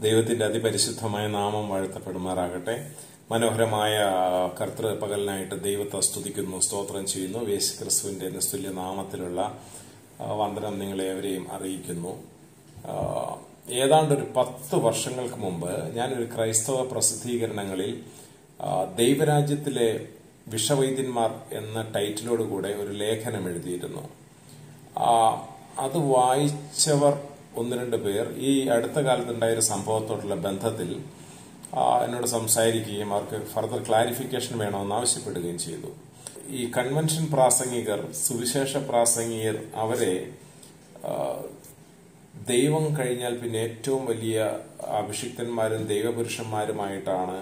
ദൈവത്തിന്റെ അതിപരിശുദ്ധമായ നാമം വാഴ്ത്തപ്പെടുമാറാകട്ടെ മനോഹരമായ കർത്തൃ പകലിനായിട്ട് ദൈവത്തെ സ്തുതിക്കുന്നു സ്തോത്രം ചെയ്യുന്നു യേശു ക്രിസ്തുവിന്റെ നിസ്തുല്യ നാമത്തിലുള്ള ആ, വന്ദനം നിങ്ങളെ എവരെയും അറിയിക്കുന്നു ആ, ഏതാണ്ട് ഒരു പത്ത് വർഷങ്ങൾക്ക് മുമ്പ് ഞാനൊരു ക്രൈസ്തവ പ്രസിദ്ധീകരണങ്ങളിൽ ആ, ദൈവരാജ്യത്തിലെ വിഷവൈദ്യന്മാർ എന്ന ടൈറ്റിലോടുകൂടെ ഒരു ലേഖനം എഴുതിയിരുന്നു ആ, അത് വായിച്ചവർ ഒന്ന് രണ്ട് പേർ ഈ അടുത്ത കാലത്തുണ്ടായ ഒരു സംഭവത്തോടുള്ള ബന്ധത്തിൽ ആ, എന്നോട് സംസാരിക്കുകയും അവർക്ക് ഫർദർ ക്ലാരിഫിക്കേഷൻ വേണമെന്ന് ആവശ്യപ്പെടുകയും ചെയ്തു ഈ കൺവെൻഷൻ പ്രാസംഗികർ സുവിശേഷ പ്രാസംഗികർ അവരെ ആ, ദൈവം കഴിഞ്ഞാൽ പിന്നെ ഏറ്റവും വലിയ അഭിഷിക്തന്മാരും ദൈവപുരുഷന്മാരുമായിട്ടാണ്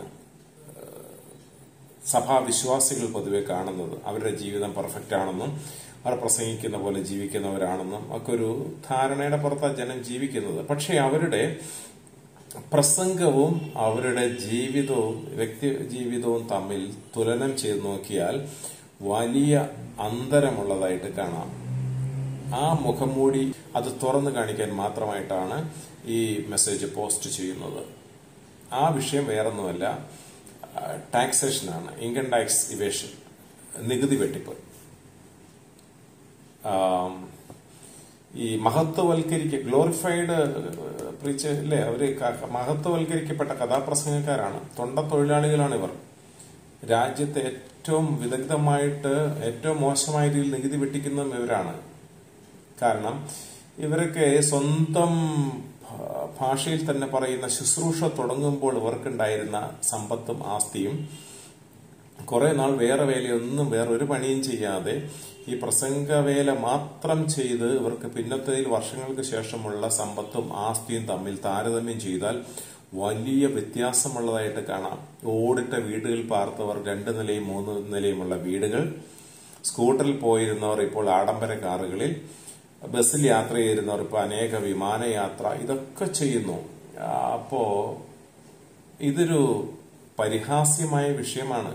സഭാവിശ്വാസികൾ പൊതുവെ കാണുന്നത് അവരുടെ ജീവിതം പെർഫെക്റ്റ് ആണെന്നും അവർ പ്രസംഗിക്കുന്ന പോലെ ജീവിക്കുന്നവരാണെന്നും ഒക്കെ ഒരു ധാരണയുടെ പുറത്താണ് ജനം ജീവിക്കുന്നത് പക്ഷേ അവരുടെ പ്രസംഗവും അവരുടെ ജീവിതവും വ്യക്തി ജീവിതവും തമ്മിൽ തുലനം ചെയ്ത് നോക്കിയാൽ വലിയ അന്തരമുള്ളതായിട്ട് കാണാം ആ മുഖംമൂടി അത് തുറന്നു കാണിക്കാൻ മാത്രമായിട്ടാണ് ഈ മെസ്സേജ് പോസ്റ്റ് ചെയ്യുന്നത് ആ വിഷയം വേറൊന്നുമല്ല ടാക്സേഷനാണ് ഇൻകം ടാക്സ് ഇവേഷൻ നികുതി വെട്ടിപ്പ് ആം, ഈ മഹത്വവൽക്കരിക്ക ഗ്ലോറിഫൈഡ് പ്രീച്ച് അല്ലേ അവര് ക- മഹത്വവൽക്കരിക്കപ്പെട്ട കഥാപ്രസംഗക്കാരാണ് തൊണ്ട തൊഴിലാളികളാണ് ഇവർ രാജ്യത്തെ ഏറ്റവും വിദഗ്ധമായിട്ട് ഏറ്റവും മോശമായ രീതിയിൽ നികുതി വെട്ടിക്കുന്നതും ഇവരാണ് കാരണം ഇവരൊക്കെ സ്വന്തം ഭ- ഭാഷയിൽ തന്നെ പറയുന്ന ശുശ്രൂഷ തുടങ്ങുമ്പോൾ ഇവർക്കുണ്ടായിരുന്ന സമ്പത്തും ആസ്തിയും കുറെ നാൾ വേറെ വേലയൊന്നും വേറെ ഒരു പണിയും ചെയ്യാതെ ഈ പ്രസംഗവേല മാത്രം ചെയ്ത് ഇവർക്ക് പിന്നത്തേതിൽ വർഷങ്ങൾക്ക് ശേഷമുള്ള സമ്പത്തും ആസ്തിയും തമ്മിൽ താരതമ്യം ചെയ്താൽ വലിയ വ്യത്യാസമുള്ളതായിട്ട് കാണാം ഓടിട്ട വീടുകൾ പാർത്തവർ രണ്ട് നിലയും മൂന്ന് നിലയുമുള്ള വീടുകൾ സ്കൂട്ടറിൽ പോയിരുന്നവർ ഇപ്പോൾ ആഡംബര കാറുകളിൽ ബസ്സിൽ യാത്ര ചെയ്തിരുന്നവർ ഇപ്പോൾ അനേക വിമാനയാത്ര ഇതൊക്കെ ചെയ്യുന്നു ആ, അപ്പോ ഇതൊരു പരിഹാസ്യമായ വിഷയമാണ്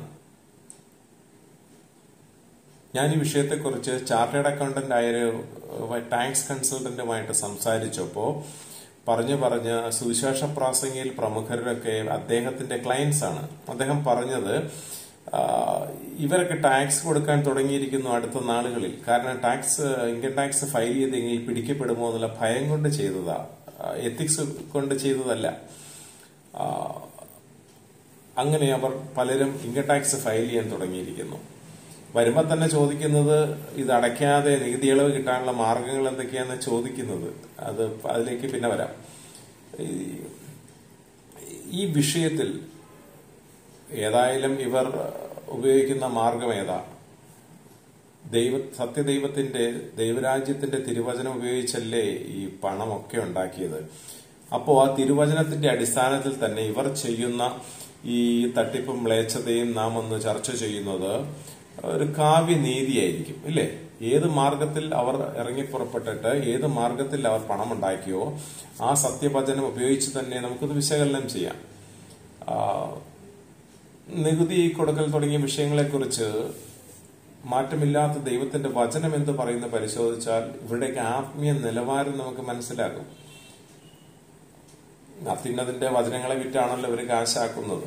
ഞാൻ ഈ വിഷയത്തെക്കുറിച്ച് ചാർട്ടേഡ് അക്കൗണ്ടന്റ് ആയൊരു ഏഹ്, ടാക്സ് കൺസൾട്ടന്റുമായിട്ട് സംസാരിച്ചപ്പോൾ പറഞ്ഞു പറഞ്ഞ് സുവിശേഷ പ്രാസംഗിയിൽ പ്രമുഖരൊക്കെ അദ്ദേഹത്തിന്റെ ക്ലയൻസ് ആണ് അദ്ദേഹം പറഞ്ഞത് ആ, ഇവരൊക്കെ ടാക്സ് കൊടുക്കാൻ തുടങ്ങിയിരിക്കുന്നു അടുത്ത നാളുകളിൽ കാരണം ടാക്സ് ഇൻകം ടാക്സ് ഫയൽ ചെയ്തെങ്കിൽ പിടിക്കപ്പെടുമോ എന്നുള്ള ഭയം കൊണ്ട് ചെയ്തതാ എത്തിക്സ് കൊണ്ട് ചെയ്തതല്ല ആ, അങ്ങനെ അവർ പലരും ഇൻകം ടാക്സ് ഫയൽ ചെയ്യാൻ തുടങ്ങിയിരിക്കുന്നു വരുമ്പോ തന്നെ ചോദിക്കുന്നത് ഇത് അടയ്ക്കാതെ നികുതി ഇളവ് കിട്ടാനുള്ള മാർഗങ്ങൾ എന്തൊക്കെയാന്ന് ചോദിക്കുന്നത് അത് അതിലേക്ക് പിന്നെ വരാം ഈ- ഈ വിഷയത്തിൽ ഏതായാലും ഇവർ ഉപയോഗിക്കുന്ന മാർഗം ഏതാ ദൈവ സത്യദൈവത്തിന്റെ ദൈവരാജ്യത്തിന്റെ തിരുവചനം ഉപയോഗിച്ചല്ലേ ഈ പണമൊക്കെ ഉണ്ടാക്കിയത് അപ്പോ ആ തിരുവചനത്തിന്റെ അടിസ്ഥാനത്തിൽ തന്നെ ഇവർ ചെയ്യുന്ന ഈ തട്ടിപ്പും മ്ലേച്ഛതയും നാം ഒന്ന് ചർച്ച ചെയ്യുന്നത് ഒരു കാവ്യനീതിയായിരിക്കും ഇല്ലേ ഏത് മാർഗത്തിൽ അവർ ഇറങ്ങി പുറപ്പെട്ടിട്ട് ഏത് മാർഗത്തിൽ അവർ പണമുണ്ടാക്കിയോ ആ സത്യവചനം ഉപയോഗിച്ച് തന്നെ നമുക്കത് വിശകലനം ചെയ്യാം ആ, നികുതി കൊടുക്കൽ തുടങ്ങിയ വിഷയങ്ങളെക്കുറിച്ച് മാറ്റമില്ലാത്ത ദൈവത്തിന്റെ വചനം എന്ത് പറയുന്ന പരിശോധിച്ചാൽ ഇവരുടെയൊക്കെ ആത്മീയ നിലവാരം നമുക്ക് മനസ്സിലാകും അത്യുന്നതിന്റെ വചനങ്ങളെ വിറ്റാണല്ലോ ഇവർ കാശാക്കുന്നത്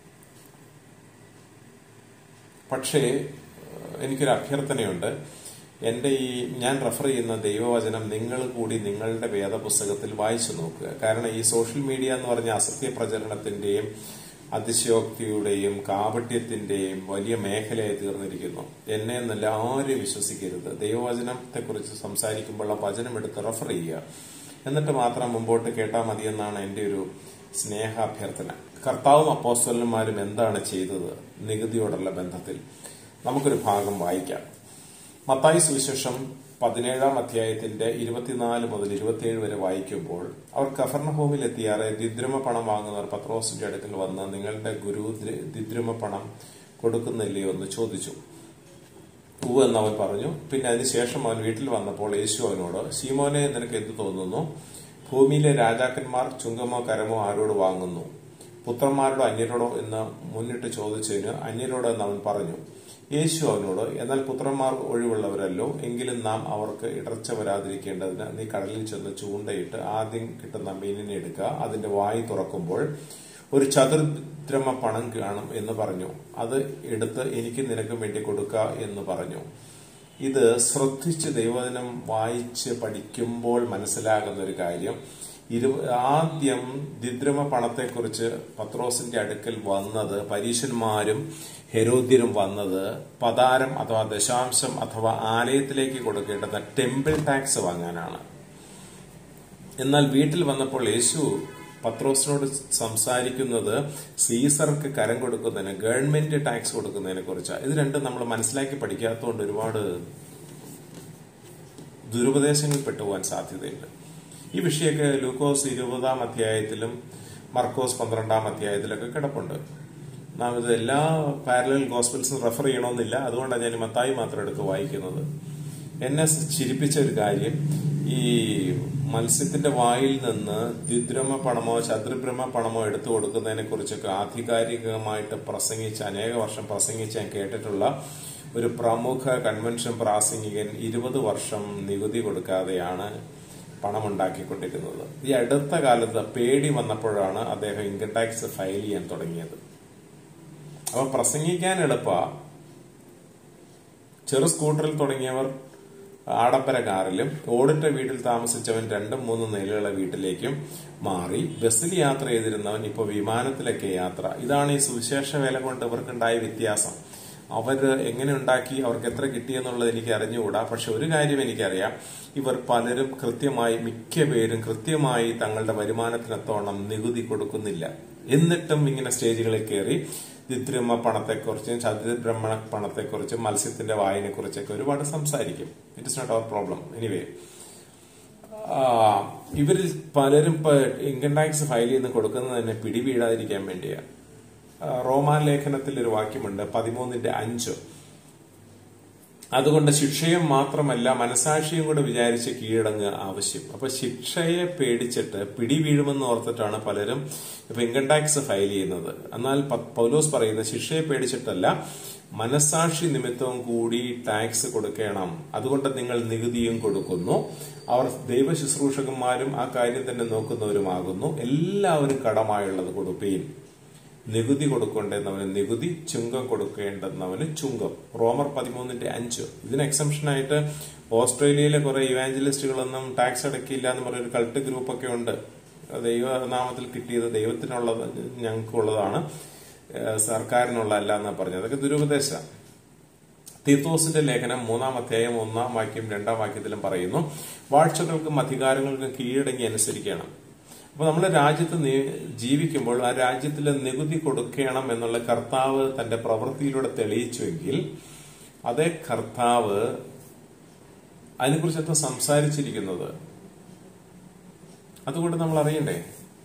പക്ഷേ ഏഹ്, എനിക്കൊരു അഭ്യർത്ഥനയുണ്ട് എന്റെ ഈ ഞാൻ റെഫർ ചെയ്യുന്ന ദൈവവചനം നിങ്ങൾ കൂടി നിങ്ങളുടെ വേദപുസ്തകത്തിൽ വായിച്ചു നോക്കുക കാരണം ഈ സോഷ്യൽ മീഡിയ എന്ന് പറഞ്ഞ അസത്യ പ്രചരണത്തിന്റെയും അതിശയോക്തിയുടെയും കാപട്യത്തിന്റെയും വലിയ മേഖലയായി തീർന്നിരിക്കുന്നു എന്നെ എന്നല്ല ആരും വിശ്വസിക്കരുത് ദൈവവചനത്തെക്കുറിച്ച് സംസാരിക്കുമ്പോൾ ആ വചനം എടുത്ത് റെഫർ ചെയ്യുക എന്നിട്ട് മാത്രം മുമ്പോട്ട് കേട്ടാൽ മതിയെന്നാണ് എന്റെ ഒരു സ്നേഹാഭ്യർത്ഥന കർത്താവും അപ്പോസ്തലന്മാരും എന്താണ് ചെയ്തത് നികുതിയോടുള്ള ബന്ധത്തിൽ നമുക്കൊരു ഭാഗം വായിക്കാം മത്തായി സുവിശേഷം പതിനേഴാം അധ്യായത്തിന്റെ ഇരുപത്തിനാല് മുതൽ ഇരുപത്തിയേഴ് വരെ വായിക്കുമ്പോൾ അവർ കഫർണഹോമിൽ എത്തിയാറെ ദിദ്രമ പണം വാങ്ങുന്നവർ പത്രോസിന്റെ അടുക്കൽ വന്ന് നിങ്ങളുടെ ഗുരു ദ്ര- ദിദ്രമ പണം കൊടുക്കുന്നില്ലയോ എന്ന് ചോദിച്ചു ഉവ് എന്ന് അവൻ പറഞ്ഞു പിന്നെ അതിനുശേഷം അവൻ വീട്ടിൽ വന്നപ്പോൾ യേശു അവനോട് ശീമോനെ നിനക്ക് എന്ത് തോന്നുന്നു ഭൂമിയിലെ രാജാക്കന്മാർ ചുങ്കമോ കരമോ ആരോട് വാങ്ങുന്നു പുത്രന്മാരോടോ അന്യരോടോ എന്ന് മുന്നിട്ട് ചോദിച്ചതിന് അന്യരോട് എന്ന് അവൻ പറഞ്ഞു യേശു അവനോട് എന്നാൽ പുത്രന്മാർ ഒഴിവുള്ളവരല്ലോ എങ്കിലും നാം അവർക്ക് ഇടർച്ച വരാതിരിക്കേണ്ടതിന് നീ കടലിൽ ചെന്ന് ചൂണ്ടയിട്ട് ആദ്യം കിട്ടുന്ന മീനിനെ എടുക്കുക അതിന്റെ വായി തുറക്കുമ്പോൾ ഒരു ചതുർദ്രമ പണം കാണും എന്ന് പറഞ്ഞു അത് എടുത്ത് എനിക്ക് നിനക്കും വേണ്ടി കൊടുക്കുക എന്ന് പറഞ്ഞു ഇത് ശ്രദ്ധിച്ച് ദൈവദിനം വായിച്ച് പഠിക്കുമ്പോൾ മനസ്സിലാകുന്ന ഒരു കാര്യം ഇരു ആദ്യം ദിദ്രമ പണത്തെക്കുറിച്ച് പത്രോസിന്റെ അടുക്കൽ വന്നത് പരീശന്മാരും ഹെരോദ്യരും വന്നത് പതാരം അഥവാ ദശാംശം അഥവാ ആലയത്തിലേക്ക് കൊടുക്കേണ്ടുന്ന ടെമ്പിൾ ടാക്സ് വാങ്ങാനാണ് എന്നാൽ വീട്ടിൽ വന്നപ്പോൾ യേശു പത്രോസിനോട് സംസാരിക്കുന്നത് സീസർക്ക് കരം കൊടുക്കുന്നതിന് ഗവൺമെന്റ് ടാക്സ് കൊടുക്കുന്നതിനെ കുറിച്ചാണ് ഇത് രണ്ടും നമ്മൾ മനസ്സിലാക്കി പഠിക്കാത്തതുകൊണ്ട് ഒരുപാട് ദുരുപദേശങ്ങൾ പെട്ടുപോകാൻ സാധ്യതയുണ്ട് ഈ വിഷയമൊക്കെ ലൂക്കോസ് ഇരുപതാം അധ്യായത്തിലും മർക്കോസ് പന്ത്രണ്ടാം അധ്യായത്തിലൊക്കെ കിടപ്പുണ്ട് നാം ഇത് എല്ലാ പാരലൽ ഗോസ്പിൾസും റെഫർ ചെയ്യണമെന്നില്ല അതുകൊണ്ടാണ് ഞാൻ മത്തായി മാത്രം എടുത്ത് വായിക്കുന്നത് എന്നെ ചിരിപ്പിച്ച ഒരു കാര്യം ഈ മത്സ്യത്തിന്റെ വായിൽ നിന്ന് ദ്വിദ്രമ പണമോ ചതുർഭ്രമ പണമോ എടുത്തു കൊടുക്കുന്നതിനെ കുറിച്ചൊക്കെ ആധികാരികമായിട്ട് പ്രസംഗിച്ച അനേക വർഷം പ്രസംഗിച്ച് ഞാൻ കേട്ടിട്ടുള്ള ഒരു പ്രമുഖ കൺവെൻഷൻ പ്രാസംഗികൻ ഇരുപത് വർഷം നികുതി കൊടുക്കാതെയാണ് പണമുണ്ടാക്കിക്കൊണ്ടിരുന്നത് ഈ അടുത്ത കാലത്ത് പേടി വന്നപ്പോഴാണ് അദ്ദേഹം ഇൻകം ടാക്സ് ഫയൽ ചെയ്യാൻ തുടങ്ങിയത് അപ്പൊ പ്രസംഗിക്കാൻ എളുപ്പ ചെറു സ്കൂട്ടറിൽ തുടങ്ങിയവർ ആഡംബര കാറിലും ഓടിട്ട വീട്ടിൽ താമസിച്ചവൻ രണ്ടും മൂന്നും നിലയുള്ള വീട്ടിലേക്കും മാറി ബസ്സിൽ യാത്ര ചെയ്തിരുന്നവൻ ഇപ്പോൾ വിമാനത്തിലൊക്കെ യാത്ര ഇതാണ് ഈ സുവിശേഷ വേല കൊണ്ട് ഇവർക്കുണ്ടായ വ്യത്യാസം അവര് എങ്ങനെ ഉണ്ടാക്കി അവർക്ക് എത്ര കിട്ടിയെന്നുള്ളത് എനിക്ക് അറിഞ്ഞുകൂടാ പക്ഷെ ഒരു കാര്യം എനിക്കറിയാം ഇവർ പലരും കൃത്യമായി മിക്ക പേരും കൃത്യമായി തങ്ങളുടെ വരുമാനത്തിനെത്തോണം നികുതി കൊടുക്കുന്നില്ല എന്നിട്ടും ഇങ്ങനെ സ്റ്റേജുകളിൽ കയറി ദിദ്രമ പണത്തെക്കുറിച്ചും ചതുർബ്രഹ്മണ പണത്തെക്കുറിച്ചും മത്സ്യത്തിന്റെ വായനെ കുറിച്ചൊക്കെ ഒരുപാട് സംസാരിക്കും it is not our problem anyway ഇവരിൽ പലരും ഇപ്പൊ ഇൻകം ടാക്സ് ഫയൽ ചെയ്ത് കൊടുക്കുന്നത് തന്നെ പിടിവീഴാതിരിക്കാൻ വേണ്ടിയാണ് റോമാൻ ലേഖനത്തിൽ ഒരു വാക്യമുണ്ട് പതിമൂന്നിന്റെ അഞ്ച് അതുകൊണ്ട് ശിക്ഷയും മാത്രമല്ല മനസാക്ഷിയും കൂടെ വിചാരിച്ച് കീഴടങ്ങുക ആവശ്യം അപ്പൊ ശിക്ഷയെ പേടിച്ചിട്ട് പിടി വീഴുമെന്ന് ഓർത്തിട്ടാണ് പലരും ഇപ്പൊ ഇൻകം ടാക്സ് ഫയൽ ചെയ്യുന്നത് എന്നാൽ പൗലോസ് പറയുന്ന ശിക്ഷയെ പേടിച്ചിട്ടല്ല മനസാക്ഷി നിമിത്തവും കൂടി ടാക്സ് കൊടുക്കണം അതുകൊണ്ട് നിങ്ങൾ നികുതിയും കൊടുക്കുന്നു അവർ ദൈവ ശുശ്രൂഷകന്മാരും ആ കാര്യം തന്നെ നോക്കുന്നവരുമാകുന്നു എല്ലാവരും കടമായുള്ളത് കൊടുപ്പീൻ നികുതി കൊടുക്കേണ്ടുന്നവന് നികുതി ചുങ്കം കൊടുക്കേണ്ടുന്നവന് ചുങ്കം റോമർ പതിമൂന്നിന്റെ അഞ്ച് ഇതിന് എക്സംഷൻ ആയിട്ട് ഓസ്ട്രേലിയയിലെ കുറെ ഇവാഞ്ചലിസ്റ്റുകളൊന്നും ടാക്സ് അടക്കില്ല എന്ന് പറയുന്ന ഒരു കൾട്ട് ഗ്രൂപ്പൊക്കെ ഉണ്ട് ദൈവനാമത്തിൽ കിട്ടിയത് ദൈവത്തിനുള്ളത് ഞങ്ങൾക്കുള്ളതാണ് സർക്കാരിനുള്ള അല്ല എന്നാ പറഞ്ഞത് അതൊക്കെ ദുരുപദേശ തീത്തോസിന്റെ ലേഖനം മൂന്നാം അധ്യായം ഒന്നാം വാക്യം രണ്ടാം വാക്യത്തിലും പറയുന്നു വാഴ്ചകൾക്കും അധികാരങ്ങൾക്കും കീഴടങ്ങി അനുസരിക്കണം അപ്പൊ നമ്മൾ രാജ്യത്ത് ജീവിക്കുമ്പോൾ ആ രാജ്യത്തിൽ നികുതി കൊടുക്കണം എന്നുള്ള കർത്താവ് തന്റെ പ്രവൃത്തിയിലൂടെ തെളിയിച്ചുവെങ്കിൽ അതേ കർത്താവ് അതിനെക്കുറിച്ചൊക്കെ സംസാരിച്ചിരിക്കുന്നത് അതുകൊണ്ട് നമ്മൾ അറിയണ്ടേ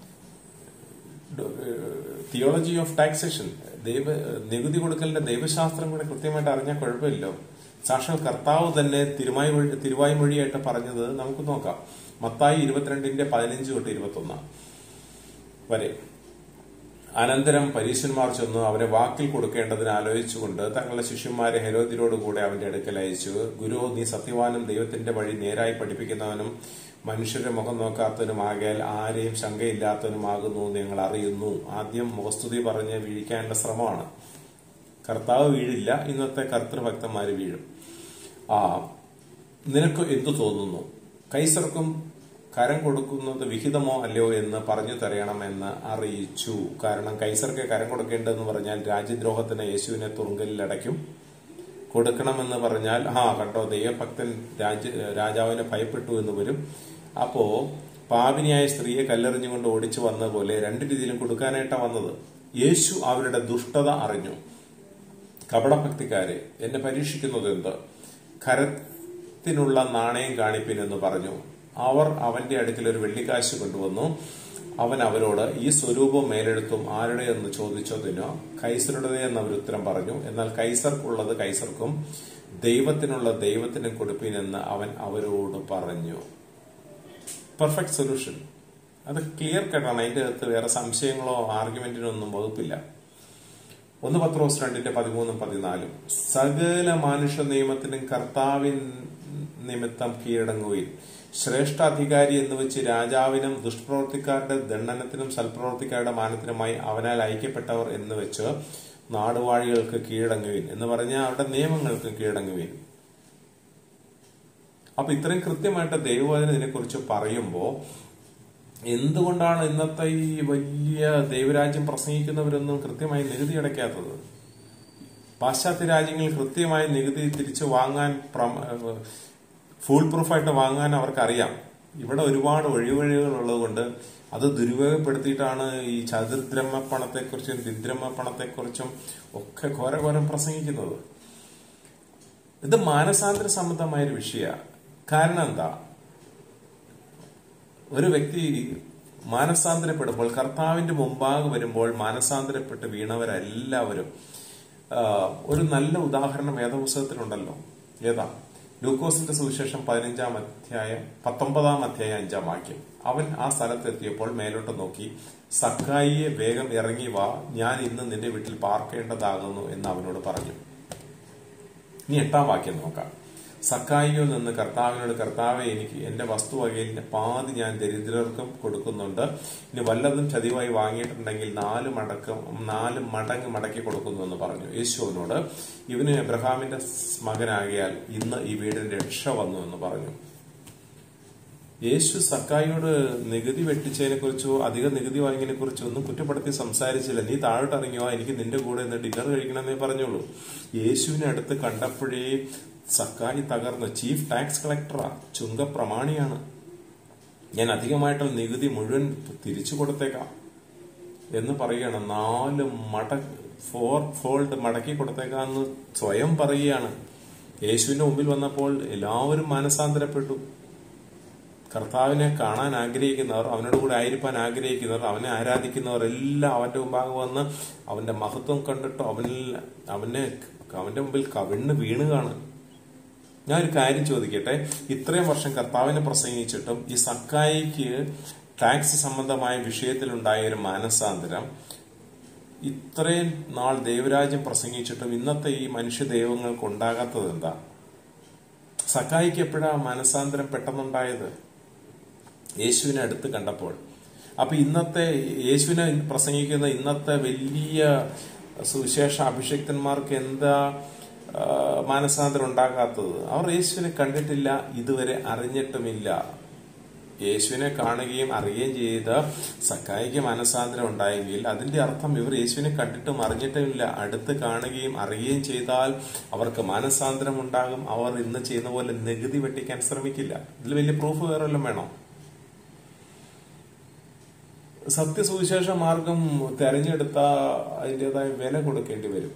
തിയോളജി ഓഫ് ടാക്സേഷൻ ദൈവ നികുതി കൊടുക്കലിന്റെ ദൈവശാസ്ത്രം കൂടെ കൃത്യമായിട്ട് അറിഞ്ഞാൽ കുഴപ്പമില്ലോ സാക്ഷാൽ കർത്താവ് തന്നെ തിരുമായി തിരുവായ് മൊഴിയായിട്ട് പറഞ്ഞത് നമുക്ക് നോക്കാം മത്തായി ഇരുപത്തിരണ്ടിന്റെ പതിനഞ്ച് തൊട്ട് ഇരുപത്തി ഒന്ന് വരെ അനന്തരം പരീശന്മാർ ചെന്നു അവനെ വാക്കിൽ കൊടുക്കേണ്ടതിന് ആലോചിച്ചുകൊണ്ട് തങ്ങളുടെ ശിഷ്യന്മാരെ ഹെരോദിനോടുകൂടെ അവന്റെ അടുക്കൽ അയച്ചു ഗുരു നീ സത്യവാനും ദൈവത്തിന്റെ വഴി നേരായി പഠിപ്പിക്കുന്നവനും മനുഷ്യരുടെ മുഖം നോക്കാത്തവനുമാകയാൽ ആരെയും ശങ്കയില്ലാത്തവനുമാകുന്നു ഞങ്ങൾ അറിയുന്നു ആദ്യം മുഖസ്തുതി പറഞ്ഞ് വീഴിക്കാനുള്ള ശ്രമമാണ് കർത്താവ് വീഴില്ല ഇന്നത്തെ കർത്തൃഭക്തന്മാര് വീഴും ആ നിനക്ക് എന്തു തോന്നുന്നു കൈസർക്കും കരം കൊടുക്കുന്നത് വിഹിതമോ അല്ലയോ എന്ന് പറഞ്ഞു തരയണമെന്ന് അറിയിച്ചു കാരണം കൈസർക്ക് കരം കൊടുക്കേണ്ടതെന്ന് പറഞ്ഞാൽ രാജ്യദ്രോഹത്തിന് യേശുവിനെ തുറുങ്കലിൽ അടയ്ക്കും കൊടുക്കണമെന്ന് പറഞ്ഞാൽ ആ കണ്ടോ ദൈവഭക്തൻ രാജ രാജാവിനെ ഭയപ്പെട്ടു എന്ന് വരും അപ്പോ പാപിനിയായ സ്ത്രീയെ കല്ലെറിഞ്ഞുകൊണ്ട് ഓടിച്ചു വന്ന പോലെ രണ്ട് രീതിയിലും കൊടുക്കാനായിട്ടാണ് വന്നത് യേശു അവരുടെ ദുഷ്ടത അറിഞ്ഞു കപടഭക്തിക്കാരെ എന്നെ പരീക്ഷിക്കുന്നത് എന്ത് കരത്തിനുള്ള നാണയം കാണിപ്പിൻ എന്ന് പറഞ്ഞു അവർ അവന്റെ അടുക്കൽ ഒരു വെള്ളിക്കാശ് കൊണ്ടുവന്നു അവൻ അവരോട് ഈ സ്വരൂപം മേലെടുത്തും ആരുടെ എന്ന് ചോദിച്ചതിന് കൈസറുടേത് എന്ന് അവർ ഉത്തരം പറഞ്ഞു എന്നാൽ കൈസർക്കുള്ളത് കൈസർക്കും ദൈവത്തിനുള്ള ദൈവത്തിനും കൊടുപ്പീനെന്ന് അവൻ അവരോട് പറഞ്ഞു പെർഫെക്റ്റ് സൊല്യൂഷൻ അത് ക്ലിയർ കട്ടാണ് അതിന്റെ അകത്ത് വേറെ സംശയങ്ങളോ ആർഗ്യുമെന്റിനോ ഒന്നും വകുപ്പില്ല ഒന്ന് പത്രോസ് രണ്ടിന്റെ പതിമൂന്നും പതിനാലും സകല മനുഷ്യ നിയമത്തിനും കർത്താവിൻ നിമിത്തം കീഴടങ്ങുകയും ശ്രേഷ്ഠ അധികാരി എന്ന് വെച്ച് രാജാവിനും ദുഷ്പ്രവർത്തിക്കാരുടെ ദണ്ഡനത്തിനും സൽപ്രവർത്തിക്കാരുടെ മാനത്തിനുമായി അവനാൽ ഐക്യപ്പെട്ടവർ എന്ന് വെച്ച് നാടുവാഴികൾക്ക് കീഴടങ്ങുവിൻ എന്ന് പറഞ്ഞാൽ അവരുടെ നിയമങ്ങൾക്ക് കീഴടങ്ങുവിൻ അപ്പൊ ഇത്രയും കൃത്യമായിട്ട് ദൈവവചനം ഇതിനെക്കുറിച്ച് പറയുമ്പോൾ എന്തുകൊണ്ടാണ് ഇന്നത്തെ ഈ വലിയ ദൈവരാജ്യം പ്രസംഗിക്കുന്നവരൊന്നും കൃത്യമായി നികുതി അടയ്ക്കാത്തത് പാശ്ചാത്യ രാജ്യങ്ങളിൽ കൃത്യമായി നികുതി തിരിച്ചു വാങ്ങാൻ ഫുൾ പ്രൂഫായിട്ട് വാങ്ങാൻ അവർക്കറിയാം ഇവിടെ ഒരുപാട് ഒഴിവഴികൾ ഉള്ളതുകൊണ്ട് അത് ദുരുപയോഗപ്പെടുത്തിയിട്ടാണ് ഈ ചതുർദ്രമ പണത്തെക്കുറിച്ചും ദിദ്രമ പണത്തെക്കുറിച്ചും ഒക്കെ ഘോരഘോരം പ്രസംഗിക്കുന്നത് ഇത് മാനസാന്തര സംബന്ധമായ ഒരു വിഷയമാണ് കാരണം എന്താ ഒരു വ്യക്തി മാനസാന്തരപ്പെടുമ്പോൾ കർത്താവിന്റെ മുമ്പാകെ വരുമ്പോൾ മാനസാന്തരപ്പെട്ട് വീണവരെല്ലാവരും ഒരു നല്ല ഉദാഹരണം വേദപുസ്തകത്തിലുണ്ടല്ലോ ഏതാ ലൂക്കോസിന്റെ സുവിശേഷം പതിനഞ്ചാം അധ്യായം പത്തൊമ്പതാം അധ്യായം അഞ്ചാം വാക്യം അവൻ ആ സ്ഥലത്തെത്തിയപ്പോൾ മേലോട്ട് നോക്കി സക്കായിയെ വേഗം ഇറങ്ങി വാ ഞാൻ ഇന്ന് നിന്റെ വീട്ടിൽ പാർക്കേണ്ടതാകുന്നു എന്ന് അവനോട് പറഞ്ഞു ഇനി എട്ടാം വാക്യം നോക്കാം സക്കായിയിൽ നിന്ന് കർത്താവിനോട് കർത്താവെ എനിക്ക് എന്റെ വസ്തുവകയിൽ പാതി ഞാൻ ദരിദ്രർക്കും കൊടുക്കുന്നുണ്ട് ഇനി വല്ലതും ചതിവായി വാങ്ങിയിട്ടുണ്ടെങ്കിൽ നാല് മടക്കം നാല് മടങ്ങ് മടക്കി കൊടുക്കുന്നു എന്ന് പറഞ്ഞു യേശുവിനോട് ഇവന് എബ്രഹാമിന്റെ മകനാകിയാൽ ഇന്ന് ഈ വീടിന് രക്ഷ വന്നു എന്ന് പറഞ്ഞു യേശു സക്കായിയോട് നികുതി വെട്ടിച്ചതിനെ കുറിച്ചോ അധിക നികുതി വാങ്ങിയതിനെ കുറിച്ചോ ഒന്നും കുറ്റപ്പെടുത്തി സംസാരിച്ചില്ല നീ താഴോട്ട് ഇറങ്ങിയോ എനിക്ക് നിന്റെ കൂടെ നിന്ന് ഡിന്നർ കഴിക്കണമെന്നേ പറഞ്ഞോളൂ യേശുവിനെ അടുത്ത് കണ്ടപ്പോഴേ സക്കായി തകർന്ന് ചീഫ് ടാക്സ് കളക്ടറാ ചുങ്കപ്രമാണിയാണ് ഞാൻ അധികമായിട്ടുള്ള നികുതി മുഴുവൻ തിരിച്ചു കൊടുത്തേക്കാം എന്ന് പറയുകയാണ് നാല് മട ഫോർ ഫോൾഡ് മടക്കി കൊടുത്തേക്കാന്ന് സ്വയം പറയുകയാണ് യേശുവിന്റെ മുമ്പിൽ വന്നപ്പോൾ എല്ലാവരും മാനസാന്തരപ്പെട്ടു കർത്താവിനെ കാണാൻ ആഗ്രഹിക്കുന്നവർ അവനോട് കൂടെ ആയിരിക്കാൻ ആഗ്രഹിക്കുന്നവർ അവനെ ആരാധിക്കുന്നവർ എല്ലാം അവന്റെ മുമ്പാകെ വന്ന് അവന്റെ മഹത്വം കണ്ടിട്ട് അവനിൽ അവനെ അവന്റെ മുമ്പിൽ കവിണ്ണ് വീണുകയാണ് ഞാൻ ഒരു കാര്യം ചോദിക്കട്ടെ ഇത്രയും വർഷം കർത്താവിനെ പ്രസംഗിച്ചിട്ടും ഈ സക്കായിക്ക് ടാക്സ് സംബന്ധമായ വിഷയത്തിലുണ്ടായ ഒരു മാനസാന്തരം ഇത്രയും നാൾ ദൈവരാജ്യം പ്രസംഗിച്ചിട്ടും ഇന്നത്തെ ഈ മനുഷ്യ ദൈവങ്ങൾക്ക് ഉണ്ടാകാത്തത് എന്താ സക്കായിക്ക് എപ്പോഴാ മാനസാന്തരം പെട്ടെന്നുണ്ടായത് യേശുവിനെ അടുത്ത് കണ്ടപ്പോൾ അപ്പൊ ഇന്നത്തെ യേശുവിനെ പ്രസംഗിക്കുന്ന ഇന്നത്തെ വലിയ സുവിശേഷ അഭിഷക്തന്മാർക്ക് എന്താ മാനസാന്തരം ഉണ്ടാകാത്തത് അവർ യേശുവിനെ കണ്ടിട്ടില്ല ഇതുവരെ അറിഞ്ഞിട്ടുമില്ല യേശുവിനെ കാണുകയും അറിയുകയും ചെയ്ത സക്കായിക്ക് മനസാന്തരം ഉണ്ടായെങ്കിൽ അതിന്റെ അർത്ഥം ഇവർ യേശുവിനെ കണ്ടിട്ടും അറിഞ്ഞിട്ടുമില്ല അടുത്ത് കാണുകയും അറിയുകയും ചെയ്താൽ അവർക്ക് മാനസാന്തരം ഉണ്ടാകും അവർ ഇന്ന് ചെയ്യുന്ന പോലെ നികുതി വെട്ടിക്കാൻ ശ്രമിക്കില്ല ഇതിൽ വലിയ പ്രൂഫ് വേറെ വല്ലതും വേണോ സത്യസുവിശേഷ മാർഗം തെരഞ്ഞെടുത്ത അതിൻ്റെതായ വില കൊടുക്കേണ്ടി വരും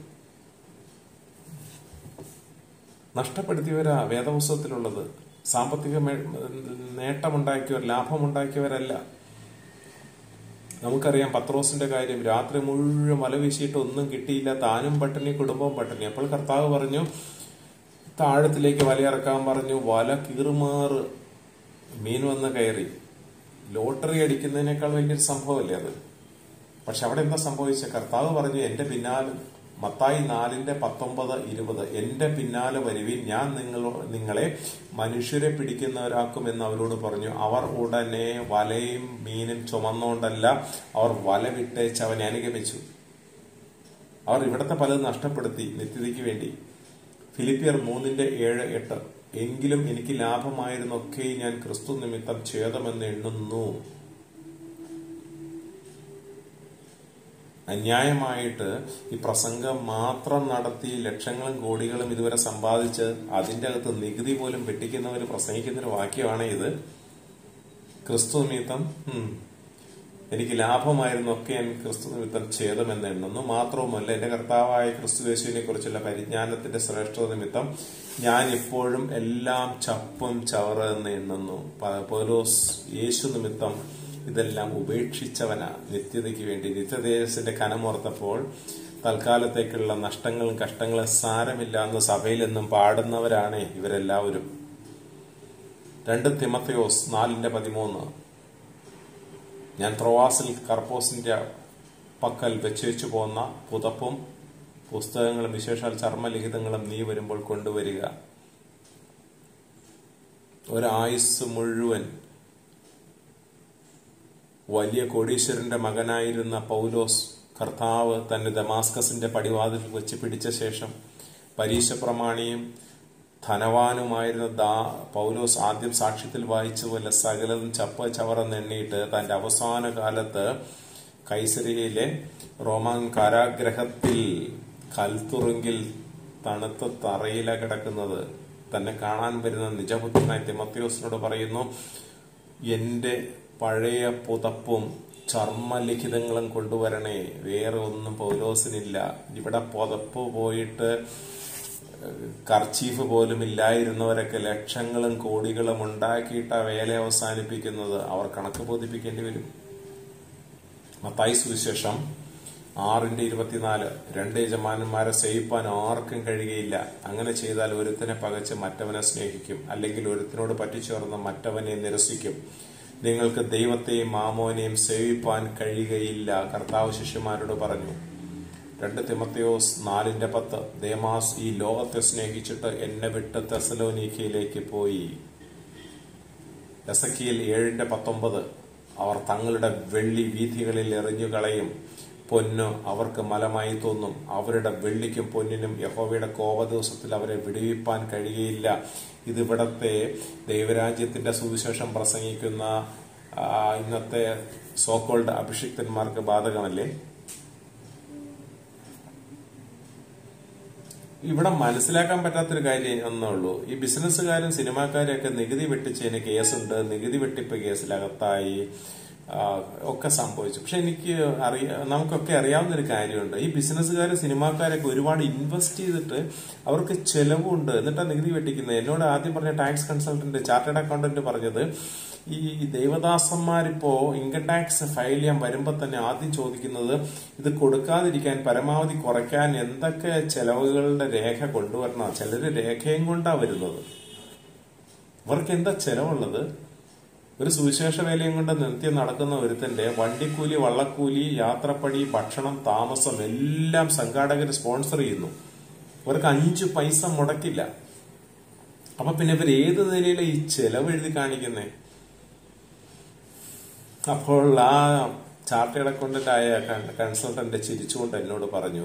നഷ്ടപ്പെടുത്തിയവരാ വേദപുസ്തകത്തിലുള്ളത് സാമ്പത്തിക നേട്ടമുണ്ടാക്കിയവർ ലാഭമുണ്ടാക്കിയവരല്ല നമുക്കറിയാം പത്രോസിന്റെ കാര്യം രാത്രി മുഴുവൻ വല വീശിയിട്ട് ഒന്നും കിട്ടിയില്ല താനും പട്ടിണി കുടുംബവും പട്ടിണി അപ്പോൾ കർത്താവ് പറഞ്ഞു താഴത്തിലേക്ക് വലയിറക്കാൻ പറഞ്ഞു വല കീറുമാറ് മീൻ വന്ന് കയറി ലോട്ടറി അടിക്കുന്നതിനേക്കാൾ വലിയൊരു സംഭവമല്ലേ അത് പക്ഷെ അവിടെ എന്താ സംഭവിച്ച കർത്താവ് പറഞ്ഞു എന്റെ പിന്നാലെ മത്തായി നാലിന്റെ പത്തൊമ്പത് ഇരുപത് എന്റെ പിന്നാലെ വരുവിൻ ഞാൻ നിങ്ങൾ നിങ്ങളെ മനുഷ്യരെ പിടിക്കുന്നവരാക്കും എന്ന് അവരോട് പറഞ്ഞു അവർ ഉടനെ വലയും മീനും ചുമന്നുകൊണ്ടല്ല അവർ വല വിട്ടേച്ച് അവനെ അനുഗമിച്ചു അവർ ഇവിടത്തെ പലതും നഷ്ടപ്പെടുത്തി നിത്യതയ്ക്ക് വേണ്ടി ഫിലിപ്പിയർ മൂന്നിന്റെ ഏഴ് എട്ട് എങ്കിലും എനിക്ക് ലാഭമായിരുന്നൊക്കെ ഞാൻ ക്രിസ്തു നിമിത്തം ഛേദമെന്ന് എണ്ണുന്നു അന്യായമായിട്ട് ഈ പ്രസംഗം മാത്രം നടത്തി ലക്ഷങ്ങളും കോടികളും ഇതുവരെ സമ്പാദിച്ച് അതിന്റെ അകത്ത് നികുതി പോലും വെട്ടിക്കുന്നവർ പ്രസംഗിക്കുന്ന ഒരു വാക്യമാണ് ഇത് ക്രിസ്തു നിമിത്തം എനിക്ക് ലാഭമായിരുന്നൊക്കെ ഞാൻ ക്രിസ്തു നിമിത്തം ഛേദമെന്ന് എണ്ണുന്നു മാത്രവുമല്ല എന്റെ കർത്താവായ ക്രിസ്തു യേശുവിനെ കുറിച്ചുള്ള പരിജ്ഞാനത്തിന്റെ ശ്രേഷ്ഠത നിമിത്തം ഞാൻ ഇപ്പോഴും എല്ലാം ചപ്പും ചവറ് എന്ന് എണ്ണുന്നു പൗലോസ് യേശു നിമിത്തം ഇതെല്ലാം ഉപേക്ഷിച്ചവനാ നിത്യതയ്ക്ക് വേണ്ടി നിത്യതേജസിന്റെ കനമോർത്തപ്പോൾ തൽക്കാലത്തേക്കുള്ള നഷ്ടങ്ങളും കഷ്ടങ്ങളും സാരമില്ല എന്ന് സഭയിലെന്നും പാടുന്നവരാണ് ഇവരെല്ലാവരും രണ്ട് തിമത്തയോസ് നാലിന്റെ പതിമൂന്ന് ഞാൻ പ്രവാസിൽ കർപ്പോസിന്റെ പക്കൽ വെച്ച് വെച്ചു പോന്ന പുതപ്പും പുസ്തകങ്ങളും വിശേഷാൽ ചർമ്മലിഖിതങ്ങളും നീ വരുമ്പോൾ കൊണ്ടുവരിക ഒരായുസ് മുഴുവൻ വലിയ കോടീശ്വരന്റെ മകനായിരുന്ന പൗലോസ് കർത്താവ് തന്നെ ദമാസ്കസിന്റെ പടിവാതിൽ വെച്ച് പിടിച്ച ശേഷം പരീക്ഷ പ്രമാണിയും ധനവാനുമായിരുന്ന ദാ പൗലോസ് ആദ്യം സാക്ഷ്യത്തിൽ വായിച്ച പോലെ സകലതും ചപ്പ ചവറന്നെണ്ണിയിട്ട് തന്റെ അവസാന കാലത്ത് കൈസരിയിലെ റോമാൻ കാരാഗ്രഹത്തിൽ കൽത്തുറുങ്കിൽ തണുത്ത തറയില കിടക്കുന്നത് തന്നെ കാണാൻ വരുന്ന നിജപുത്രനായ തിമത്യോസിനോട് പറയുന്നു എന്റെ പഴയ പുതപ്പും ചർമ്മലിഖിതങ്ങളും കൊണ്ടുവരണേ വേറെ ഒന്നും പൗലോസിനില്ല ഇവിടെ പുതപ്പ് പോയിട്ട് കർച്ചീഫ് പോലും ഇല്ലായിരുന്നവരൊക്കെ ലക്ഷങ്ങളും കോടികളും ഉണ്ടാക്കിയിട്ട് ആ വേല അവസാനിപ്പിക്കുന്നത് അവർ കണക്ക് ബോധിപ്പിക്കേണ്ടി വരും മത്തായി സുവിശേഷം ആറിന്റെ ഇരുപത്തിനാല് രണ്ട് യജമാനന്മാരെ സേവിപ്പാൻ ആർക്കും കഴിയുകയില്ല അങ്ങനെ ചെയ്താൽ ഒരുത്തിനെ പകച്ച് മറ്റവനെ സ്നേഹിക്കും അല്ലെങ്കിൽ ഒരുത്തിനോട് പറ്റിച്ചേർന്ന് മറ്റവനെ നിരസിക്കും നിങ്ങൾക്ക് ദൈവത്തെയും മാമോനെയും സേവിപ്പാൻ കഴിയുകയില്ല കർത്താവ് ശിഷ്യന്മാരോട് പറഞ്ഞു രണ്ട് തിമത്തയോസ് നാലിന്റെ പത്ത് ദേമാസ് ഈ ലോകത്തെ സ്നേഹിച്ചിട്ട് എന്നെ വിട്ട് തെസലോനീക്കയിലേക്ക് പോയി എസക്കിയിൽ ഏഴിന്റെ പത്തൊമ്പത് അവർ തങ്ങളുടെ വെള്ളി വീഥികളിൽ എറിഞ്ഞു കളയും പൊന്ന് അവർക്ക് മലമായി തോന്നും അവരുടെ വെള്ളിക്കും പൊന്നിനും യഹോവയുടെ കോപദിവസത്തിൽ അവരെ വിടുവിപ്പാൻ കഴിയുകയില്ല ഇതിവിടത്തെ ദൈവരാജ്യത്തിന്റെ സുവിശേഷം പ്രസംഗിക്കുന്ന ഇന്നത്തെ സോക്കോൾഡ് അഭിഷിക്തന്മാർക്ക് ബാധകമല്ലേ ഇവിടെ മനസ്സിലാക്കാൻ പറ്റാത്തൊരു കാര്യം ഒന്നേ ഉള്ളൂ ഈ ബിസിനസ്സുകാരും സിനിമാക്കാരും ഒക്കെ നികുതി വെട്ടിച്ചതിന് കേസുണ്ട് നികുതി വെട്ടിപ്പ് കേസിലകത്തായി ഒക്കെ സംഭവിച്ചു പക്ഷെ എനിക്ക് അറിയ നമുക്കൊക്കെ അറിയാവുന്ന ഒരു കാര്യമുണ്ട് ഈ ബിസിനസ്സുകാരും സിനിമാക്കാരൊക്കെ ഒരുപാട് ഇൻവെസ്റ്റ് ചെയ്തിട്ട് അവർക്ക് ചെലവുണ്ട് എന്നിട്ടാണ് നികുതി വെട്ടിക്കുന്നത് എന്നോട് ആദ്യം പറഞ്ഞ ടാക്സ് കൺസൾട്ടന്റ് ചാർട്ടേഡ് അക്കൗണ്ടന്റ് പറഞ്ഞത് ഈ ദേവദാസന്മാരിപ്പോ ഇൻകം ടാക്സ് ഫയൽ ചെയ്യാൻ വരുമ്പോ തന്നെ ആദ്യം ചോദിക്കുന്നത് ഇത് കൊടുക്കാതിരിക്കാൻ പരമാവധി കുറയ്ക്കാൻ എന്തൊക്കെ ചെലവുകളുടെ രേഖ കൊണ്ടുവരണം ചിലര് രേഖയും കൊണ്ടാ വരുന്നത് ഇവർക്ക് എന്താ ചെലവുള്ളത് ഒരു സുവിശേഷ വേലയും കൊണ്ട് നിത്യം നടക്കുന്ന ഒരുത്തന്റെ വണ്ടിക്കൂലി വള്ളക്കൂലി യാത്രപ്പടി ഭക്ഷണം താമസം എല്ലാം സംഘാടകർ സ്പോൺസർ ചെയ്യുന്നു ഇവർക്ക് അഞ്ചു പൈസ മുടക്കില്ല അപ്പൊ പിന്നെ ഇവർ ഏത് നിലയിലെ ഈ ചെലവ് എഴുതി കാണിക്കുന്നേ അപ്പോൾ ആ ചാർട്ടേഡ് അക്കൗണ്ടന്റായ കൺസൾട്ടന്റ് ചിരിച്ചുകൊണ്ട് എന്നോട് പറഞ്ഞു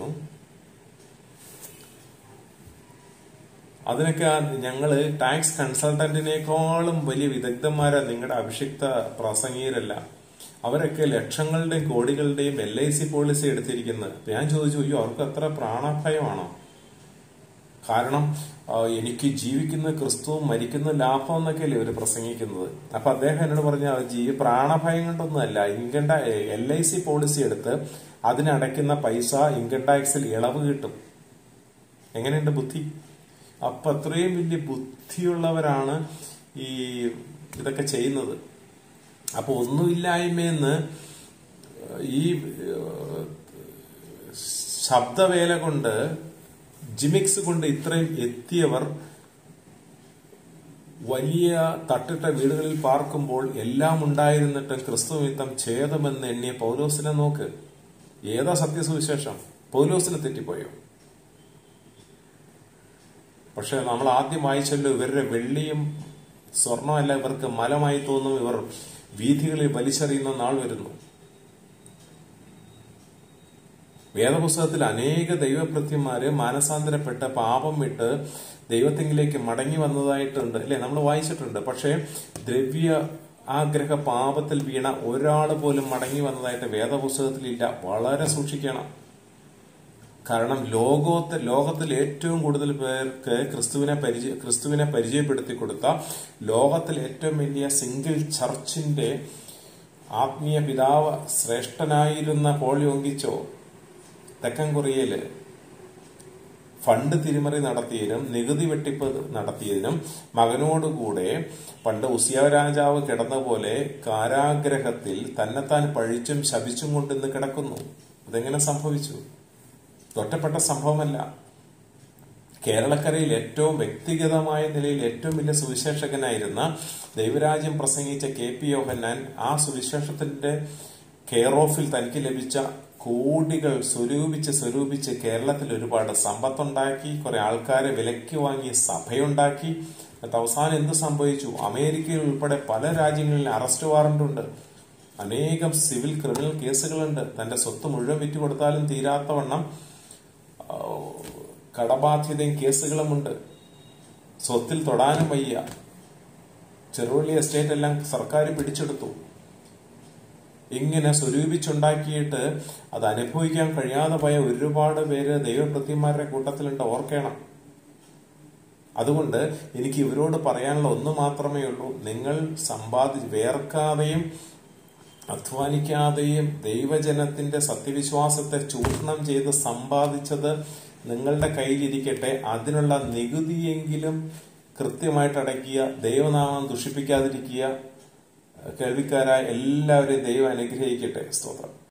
അതിനൊക്കെ ഞങ്ങള് ടാക്സ് കൺസൾട്ടന്റിനേക്കാളും വലിയ വിദഗ്ധന്മാരാ നിങ്ങളുടെ അഭിഷിക്ത പ്രസംഗീയരല്ല അവരൊക്കെ ലക്ഷങ്ങളുടെയും കോടികളുടെയും എൽ ഐ സി പോളിസി എടുത്തിരിക്കുന്നത് ഞാൻ ചോദിച്ചു അയ്യോ അവർക്ക് അത്ര പ്രാണഭയമാണോ കാരണം എനിക്ക് ജീവിക്കുന്ന ക്രിസ്തുവും മരിക്കുന്ന ലാഭം എന്നൊക്കെയല്ലേ ഇവര് പ്രസംഗിക്കുന്നത് അപ്പൊ അദ്ദേഹം എന്നോട് പറഞ്ഞ ജീവ പ്രാണഭയം കൊണ്ടൊന്നുമല്ല income L I C policy എടുത്ത് അതിനടയ്ക്കുന്ന പൈസ ഇൻകം ടാക്സിൽ ഇളവ് കിട്ടും എങ്ങനെയുണ്ട് ബുദ്ധി അപ്പൊ അത്രയും വലിയ ബുദ്ധിയുള്ളവരാണ് ഈ ഇതൊക്കെ ചെയ്യുന്നത് അപ്പൊ ഒന്നുമില്ലായ്മയെന്ന് ഈ ശബ്ദവേല കൊണ്ട് ജിമിക്സ് കൊണ്ട് ഇത്രയും എത്തിയവർ വലിയ തട്ടിട്ട വീടുകളിൽ പാർക്കുമ്പോൾ എല്ലാം ഉണ്ടായിരുന്നിട്ടും ക്രിസ്തു മിത്തം ഛേദമെന്ന് എണ്ണിയ പൗലോസിനെ നോക്ക് ഏതാ സത്യസുവിശേഷം പൗലോസിനെ തെറ്റിപ്പോയോ പക്ഷെ നമ്മൾ ആദ്യം വായിച്ചല്ലോ ഇവരുടെ വെള്ളിയും സ്വർണമല്ല ഇവർക്ക് മലമായി തോന്നും ഇവർ വീഥികളിൽ വലിച്ചെറിയുന്ന നാൾ വരുന്നു വേദപുസ്തകത്തിൽ അനേക ദൈവഭൃത്യന്മാര് മാനസാന്തരപ്പെട്ട് പാപം വിട്ട് ദൈവത്തെങ്കിലേക്ക് മടങ്ങി വന്നതായിട്ടുണ്ട് അല്ലെ നമ്മൾ വായിച്ചിട്ടുണ്ട് പക്ഷേ ദ്രവ്യ ആഗ്രഹ പാപത്തിൽ വീണ ഒരാൾ പോലും മടങ്ങി വന്നതായിട്ട് വേദപുസ്തകത്തിലില്ല വളരെ സൂക്ഷിക്കണം കാരണം ലോകത്ത് ലോകത്തിൽ ഏറ്റവും കൂടുതൽ പേർക്ക് ക്രിസ്തുവിനെ പരിചയ ക്രിസ്തുവിനെ പരിചയപ്പെടുത്തി കൊടുത്ത ലോകത്തിൽ ഏറ്റവും വലിയ സിംഗിൾ ചർച്ചിന്റെ ആത്മീയ പിതാവ് ശ്രേഷ്ഠനായിരുന്ന പോൾ യോങ്കിച്ചോ തെക്കൻ കൊറിയയില് ഫണ്ട് തിരിമറി നടത്തിയതിനും നികുതി വെട്ടിപ്പ് നടത്തിയതിനും മകനോടുകൂടെ പണ്ട് ഉസിയ രാജാവ് കിടന്ന പോലെ കാരാഗ്രഹത്തിൽ തന്നെത്താൻ പഴിച്ചും ശപിച്ചും കൊണ്ടിന്ന് കിടക്കുന്നു അതെങ്ങനെ സംഭവിച്ചു ഒറ്റപ്പെട്ട സംഭവമല്ല കേരളക്കരയിൽ ഏറ്റവും വ്യക്തിഗതമായ നിലയിൽ ഏറ്റവും വലിയ സുവിശേഷകനായിരുന്ന ദൈവരാജ്യം പ്രസംഗിച്ച കെ പി യോഹന്നാൻ ആ സുവിശേഷത്തിന്റെ കെയർ ഓഫിൽ തനിക്ക് ലഭിച്ച കോടികൾ സ്വരൂപിച്ച് സ്വരൂപിച്ച് കേരളത്തിൽ ഒരുപാട് സമ്പത്തുണ്ടാക്കി കുറെ ആൾക്കാരെ വിലയ്ക്ക് വാങ്ങി സഭയുണ്ടാക്കി എന്നിട്ട് അവസാനം എന്ത് സംഭവിച്ചു അമേരിക്കയിൽ ഉൾപ്പെടെ പല രാജ്യങ്ങളിൽ അറസ്റ്റ് വാറന്റ് ഉണ്ട് അനേകം സിവിൽ ക്രിമിനൽ കേസുകളുണ്ട് തന്റെ സ്വത്ത് മുഴുവൻ വിറ്റുകൊടുത്താലും തീരാത്തവണ്ണം ആ, കടബാധ്യതയും കേസുകളുമുണ്ട് സ്വത്തിൽ തൊടാനും വയ്യ ചെറുവള്ളി എസ്റ്റേറ്റ് എല്ലാം സർക്കാർ പിടിച്ചെടുത്തു ഇങ്ങനെ സ്വരൂപിച്ചുണ്ടാക്കിയിട്ട് അത് അനുഭവിക്കാൻ കഴിയാതെ പോയ ഒരുപാട് പേര് ദൈവപ്രത്യന്മാരുടെ കൂട്ടത്തിലുണ്ട് ഓർക്കണം അതുകൊണ്ട് എനിക്ക് ഇവരോട് പറയാനുള്ള ഒന്ന് മാത്രമേ ഉള്ളൂ നിങ്ങൾ സമ്പാദി വേർക്കാതെയും അധ്വാനിക്കാതെയും ദൈവജനത്തിന്റെ സത്യവിശ്വാസത്തെ ചൂഷണം ചെയ്ത് സമ്പാദിച്ചത് നിങ്ങളുടെ കയ്യിലിരിക്കട്ടെ അതിനുള്ള നികുതിയെങ്കിലും കൃത്യമായിട്ട് അടയ്ക്കുക ദൈവനാമം ദുഷിപ്പിക്കാതിരിക്കുക കേൾവിക്കാരായ എല്ലാവരെയും ദൈവം അനുഗ്രഹിക്കട്ടെ സ്തോത്രം